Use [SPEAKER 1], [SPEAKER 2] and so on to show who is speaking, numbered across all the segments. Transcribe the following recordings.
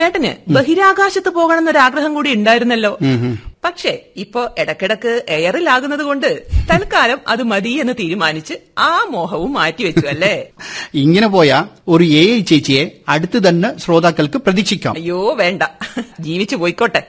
[SPEAKER 1] ചേട്ടന് ബഹിരാകാശത്ത് പോകണമെന്നൊരാഗ്രഹം കൂടി ഉണ്ടായിരുന്നല്ലോ പക്ഷേ ഇപ്പോ ഇടക്കിടക്ക് എയറിലാകുന്നത് കൊണ്ട് തൽക്കാലം അത് മതി എന്ന് തീരുമാനിച്ച് ആ മോഹവും മാറ്റിവെച്ചു അല്ലേ
[SPEAKER 2] ഇങ്ങനെ പോയാ ഒരു എ ഐ ചേച്ചിയെ അടുത്ത് തന്നെ ശ്രോതാക്കൾക്ക് പ്രതീക്ഷിക്കാം
[SPEAKER 1] അയ്യോ വേണ്ട ജീവിച്ചു പോയിക്കോട്ടെ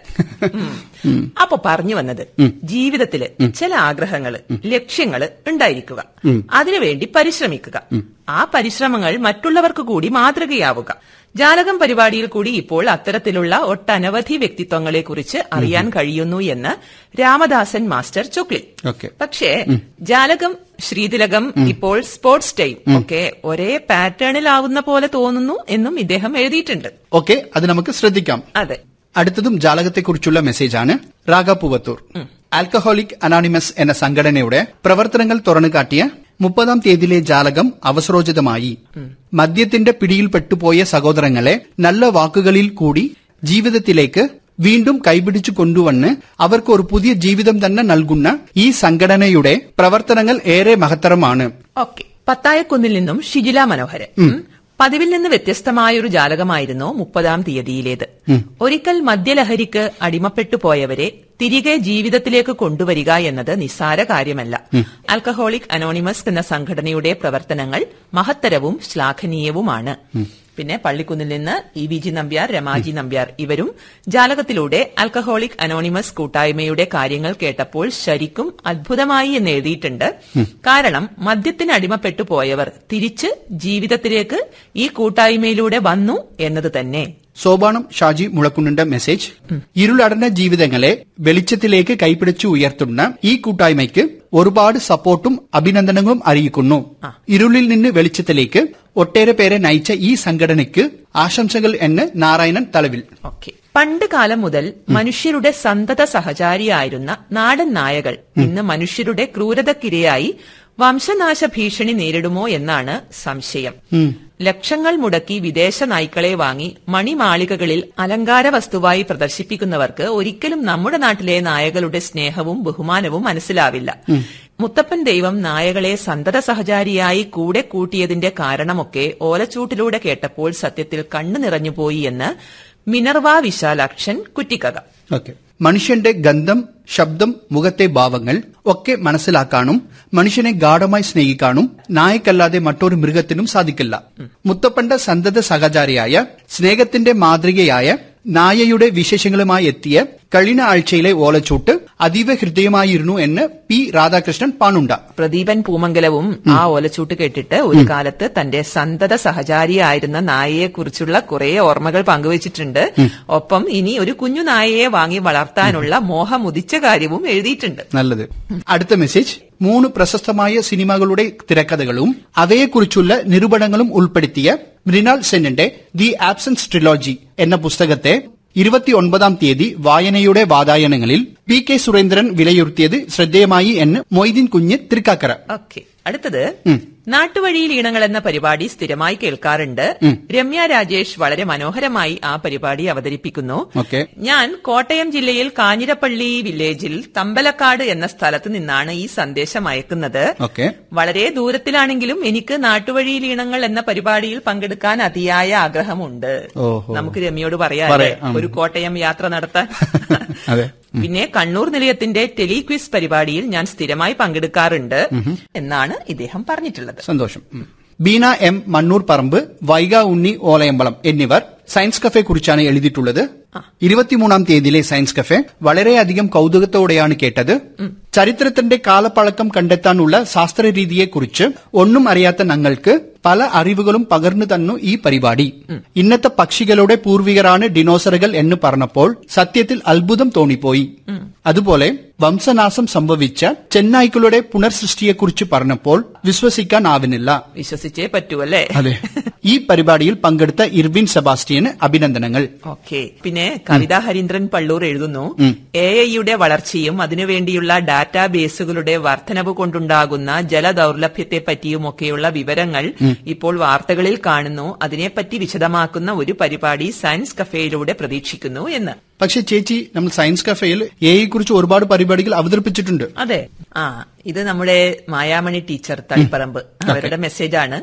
[SPEAKER 1] ഉം. അപ്പൊ പറഞ്ഞു വന്നത് ജീവിതത്തില് ചില ആഗ്രഹങ്ങള് ലക്ഷ്യങ്ങള് ഉണ്ടായിരിക്കുക അതിനുവേണ്ടി പരിശ്രമിക്കുക ആ പരിശ്രമങ്ങൾ മറ്റുള്ളവർക്ക് കൂടി മാതൃകയാവുക ജാലകം പരിപാടിയിൽ കൂടി ഇപ്പോൾ അത്തരത്തിലുള്ള ഒട്ടനവധി വ്യക്തിത്വങ്ങളെ കുറിച്ച് അറിയാൻ കഴിയുന്നു എന്ന് രാമദാസൻ മാസ്റ്റർ ചൊക്ലിൽ
[SPEAKER 2] ഓക്കെ
[SPEAKER 1] പക്ഷേ ജാലകം ശ്രീതിലകം ഇപ്പോൾ സ്പോർട്സ് ടൈം ഒക്കെ ഒരേ പാറ്റേണിലാവുന്ന പോലെ തോന്നുന്നു എന്നും ഇദ്ദേഹം എഴുതിയിട്ടുണ്ട്
[SPEAKER 2] ഓക്കെ അത് നമുക്ക് ശ്രദ്ധിക്കാം
[SPEAKER 1] അതെ
[SPEAKER 2] അടുത്തതും ജാലകത്തെക്കുറിച്ചുള്ള മെസ്സേജാണ് രാഗ പൂവത്തൂർ ആൽക്കഹോളിക് അനോണിമസ് എന്ന സംഘടനയുടെ പ്രവർത്തനങ്ങൾ തുറന്നുകാട്ടിയ മുപ്പതാം തീയതിയിലെ ജാലകം അവസരോചിതമായി മദ്യത്തിന്റെ പിടിയിൽപ്പെട്ടുപോയ സഹോദരങ്ങളെ നല്ല വാക്കുകളിൽ കൂടി ജീവിതത്തിലേക്ക് വീണ്ടും കൈപിടിച്ചു കൊണ്ടുവന്ന് അവർക്ക് ഒരു പുതിയ ജീവിതം തന്നെ നൽകുന്ന ഈ സംഘടനയുടെ പ്രവർത്തനങ്ങൾ ഏറെ മഹത്തരമാണ്
[SPEAKER 1] ഓക്കെ പത്തായക്കുന്നിൽ നിന്നും ഷിജില മനോഹരൻ ഉം. പതിവിൽ നിന്ന് വ്യത്യസ്തമായൊരു ജാലകമായിരുന്നു മുപ്പതാം തീയതിയിലേത് ഒരിക്കൽ മദ്യലഹരിക്ക് അടിമപ്പെട്ടു പോയവരെ തിരികെ ജീവിതത്തിലേക്ക് കൊണ്ടുവരിക എന്നത് നിസ്സാര കാര്യമല്ല ആൽക്കഹോളിക് അനോണിമസ് എന്ന സംഘടനയുടെ പ്രവർത്തനങ്ങൾ മഹത്തരവും ശ്ലാഘനീയവുമാണ് പിന്നെ പള്ളിക്കുന്നിൽ നിന്ന് E V G Nambiar Ramaji Nambiar ഇവരും ജാലകത്തിലൂടെ ആൽക്കഹോളിക് അനോണിമസ് കൂട്ടായ്മയുടെ കാര്യങ്ങൾ കേട്ടപ്പോൾ ശരിക്കും അത്ഭുതമായി എന്ന് എഴുതിയിട്ടുണ്ട് കാരണം മദ്യത്തിന് അടിമപ്പെട്ടു പോയവർ തിരിച്ച് ജീവിതത്തിലേക്ക് ഈ കൂട്ടായ്മയിലൂടെ വന്നു എന്നത് തന്നെ
[SPEAKER 2] സോപാനം ഷാജി മുളക്കുന്നിന്റെ മെസ്സേജ് ഇരുളടഞ്ഞ ജീവിതങ്ങളെ വെളിച്ചത്തിലേക്ക് കൈപിടിച്ചു ഉയർത്തുന്ന ഈ കൂട്ടായ്മയ്ക്ക് ഒരുപാട് സപ്പോർട്ടും അഭിനന്ദനങ്ങളും അറിയിക്കുന്നു ഇരുളിൽ നിന്ന് വെളിച്ചത്തിലേക്ക് ഒട്ടേറെ പേരെ നയിച്ച ഈ സംഘടനയ്ക്ക് ആശംസകൾ എന്ന് നാരായണൻ തലവിൽ
[SPEAKER 1] ഓക്കെ പണ്ട് കാലം മുതൽ മനുഷ്യരുടെ സന്തത സഹചാരിയായിരുന്ന നാടൻ നായകൾ ഇന്ന് മനുഷ്യരുടെ ക്രൂരതക്കിരയായി വംശനാശ ഭീഷണി നേരിടുമോ എന്നാണ് സംശയം ലക്ഷങ്ങൾ മുടക്കി വിദേശ നായ്ക്കളെ വാങ്ങി മണിമാളികകളിൽ അലങ്കാര വസ്തുവായി പ്രദർശിപ്പിക്കുന്നവർക്ക് ഒരിക്കലും നമ്മുടെ നാട്ടിലെ നായകളുടെ സ്നേഹവും ബഹുമാനവും മനസ്സിലാവില്ല മുത്തപ്പൻ ദൈവം നായകളെ സന്തത സഹചാരിയായി കൂടെ കൂട്ടിയതിന്റെ കാരണമൊക്കെ ഓലച്ചൂട്ടിലൂടെ കേട്ടപ്പോൾ സത്യത്തിൽ കണ്ണു നിറഞ്ഞുപോയി എന്ന് മിനർവ വിശാലാക്ഷൻ കുറ്റിക്കക
[SPEAKER 2] ഓക്കെ മനുഷ്യന്റെ ഗന്ധം ശബ്ദം മുഖത്തെ ഭാവങ്ങൾ ഒക്കെ മനസ്സിലാക്കാനും മനുഷ്യനെ ഗാഠമായി സ്നേഹിക്കാനും നായക്കല്ലാതെ മറ്റൊരു മൃഗത്തിനും സാധിക്കില്ല മുത്തപ്പന്റെ സന്തത സഹചാരിയായ സ്നേഹത്തിന്റെ മാതൃകയായ നായയുടെ വിശേഷങ്ങളുമായി എത്തിയ കഴിഞ്ഞ ആഴ്ചയിലെ ഓലച്ചൂട്ട് അതീവ ഹൃദയമായിരുന്നു എന്ന് പി രാധാകൃഷ്ണൻ പാണുണ്ട
[SPEAKER 1] പ്രദീപൻ പൂമംഗലവും ആ ഓലച്ചൂട്ട് കേട്ടിട്ട് ഒരു കാലത്ത് തന്റെ സന്തത സഹചാരിയായിരുന്ന നായയെക്കുറിച്ചുള്ള കുറെ ഓർമ്മകൾ പങ്കുവച്ചിട്ടുണ്ട് ഒപ്പം ഇനി ഒരു കുഞ്ഞു നായയെ വാങ്ങി വളർത്താനുള്ള മോഹം ഉദിച്ച കാര്യവും എഴുതിയിട്ടുണ്ട്
[SPEAKER 2] നല്ലത് അടുത്ത മെസ്സേജ് മൂന്ന് പ്രശസ്തമായ സിനിമകളുടെ തിരക്കഥകളും അവയെക്കുറിച്ചുള്ള നിരൂപണങ്ങളും ഉൾപ്പെടുത്തിയ മൃണാൾ സെന്നിന്റെ ദി ആബ്സൻസ് ട്രിലോജി എന്ന പുസ്തകത്തെ ഇരുപത്തിയൊൻപതാം തീയതി വായനയുടെ വാതായനങ്ങളിൽ പി കെ സുരേന്ദ്രൻ വിലയിരുത്തിയത് ശ്രദ്ധേയമായി എന്ന് മൊയ്തീൻ കുഞ്ഞ് തൃക്കാക്കര
[SPEAKER 1] ഓക്കെ അടുത്തത് നാട്ടുവഴിയിൽ ഈണങ്ങൾ എന്ന പരിപാടി സ്ഥിരമായി കേൾക്കാറുണ്ട് രമ്യ രാജേഷ് വളരെ മനോഹരമായി ആ പരിപാടി അവതരിപ്പിക്കുന്നു
[SPEAKER 2] ഓക്കെ
[SPEAKER 1] ഞാൻ കോട്ടയം ജില്ലയിൽ കാഞ്ഞിരപ്പള്ളി വില്ലേജിൽ തമ്പലക്കാട് എന്ന സ്ഥലത്ത് നിന്നാണ് ഈ സന്ദേശം അയക്കുന്നത്
[SPEAKER 2] ഓക്കെ
[SPEAKER 1] വളരെ ദൂരത്തിലാണെങ്കിലും എനിക്ക് നാട്ടുവഴിയിൽ ഈണങ്ങൾ എന്ന പരിപാടിയിൽ പങ്കെടുക്കാൻ അതിയായ ആഗ്രഹമുണ്ട്
[SPEAKER 2] ഓഹോ.
[SPEAKER 1] നമുക്ക് രമ്യയോട് പറയാം
[SPEAKER 2] പറയാം, ഉം.
[SPEAKER 1] ഒരു കോട്ടയം യാത്ര നടത്താൻ
[SPEAKER 2] അതെ
[SPEAKER 1] പിന്നെ കണ്ണൂർ നിലയത്തിന്റെ ടെലിക്വിസ് പരിപാടിയിൽ ഞാൻ സ്ഥിരമായി പങ്കെടുക്കാറുണ്ട് എന്നാണ് ഇദ്ദേഹം പറഞ്ഞിട്ടുള്ളത്
[SPEAKER 2] സന്തോഷം ഉം. ബീന എം മണ്ണൂർ പറമ്പ് വൈഗ ഉണ്ണി ഓലയമ്പളം എന്നിവർ സയൻസ് കഫെ കുറിച്ചാണ് എഴുതിയിട്ടുള്ളത് ഇരുപത്തിമൂന്നാം തീയതിയിലെ സയൻസ് കഫെ വളരെയധികം കൗതുകത്തോടെയാണ് കേട്ടത് ചരിത്രത്തിന്റെ കാലപ്പഴക്കം കണ്ടെത്താനുള്ള ശാസ്ത്ര രീതിയെക്കുറിച്ച് ഒന്നും അറിയാത്ത ഞങ്ങൾക്ക് പല അറിവുകളും പകർന്നു തന്നു ഈ പരിപാടി ഇന്നത്തെ പക്ഷികളുടെ പൂർവികരാണ് ഡിനോസറുകൾ എന്ന് പറഞ്ഞപ്പോൾ സത്യത്തിൽ അത്ഭുതം തോന്നിപ്പോയി അതുപോലെ വംശനാശം സംഭവിച്ച ചെന്നായ്ക്കളുടെ പുനർസൃഷ്ടിയെക്കുറിച്ച് പറഞ്ഞപ്പോൾ വിശ്വസിക്കാനാവുന്നില്ല
[SPEAKER 1] വിശ്വസിച്ചേ പറ്റൂ അല്ലേ
[SPEAKER 2] അതെ ഈ പരിപാടിയിൽ പങ്കെടുത്ത ഇർവിൻ സെബാസ്റ്റ്യന് അഭിനന്ദനങ്ങൾ
[SPEAKER 1] ഓക്കെ പിന്നെ കവിത ഹരീന്ദ്രൻ പള്ളൂർ എഴുതുന്നു എ ഐയുടെ വളർച്ചയും അതിനുവേണ്ടിയുള്ള ഡാറ്റാബേസുകളുടെ വർധനവ് കൊണ്ടുണ്ടാകുന്ന ജലദൌർലഭ്യത്തെ പറ്റിയുമൊക്കെയുള്ള വിവരങ്ങൾ ഇപ്പോൾ വാർത്തകളിൽ കാണുന്നു അതിനെപ്പറ്റി വിശദമാക്കുന്ന ഒരു പരിപാടി സയൻസ് കഫേയിലൂടെ പ്രതീക്ഷിക്കുന്നു എന്ന്
[SPEAKER 2] പക്ഷെ ചേച്ചി നമ്മൾ സയൻസ് കഫേയിൽ എ കുറിച്ച് ഒരുപാട് പരിപാടികൾ അവതരിപ്പിച്ചിട്ടുണ്ട്
[SPEAKER 1] അതെ ആ ഇത് നമ്മുടെ മായാമണി ടീച്ചർ തളിപ്പറമ്പ് അവരുടെ മെസ്സേജാണ്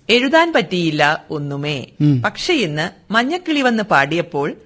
[SPEAKER 1] എഴുതാൻ പറ്റിയില്ല ഒന്നുമേ പക്ഷെ ഇന്ന് മഞ്ഞക്കിളി വന്ന് പാടിയപ്പോൾ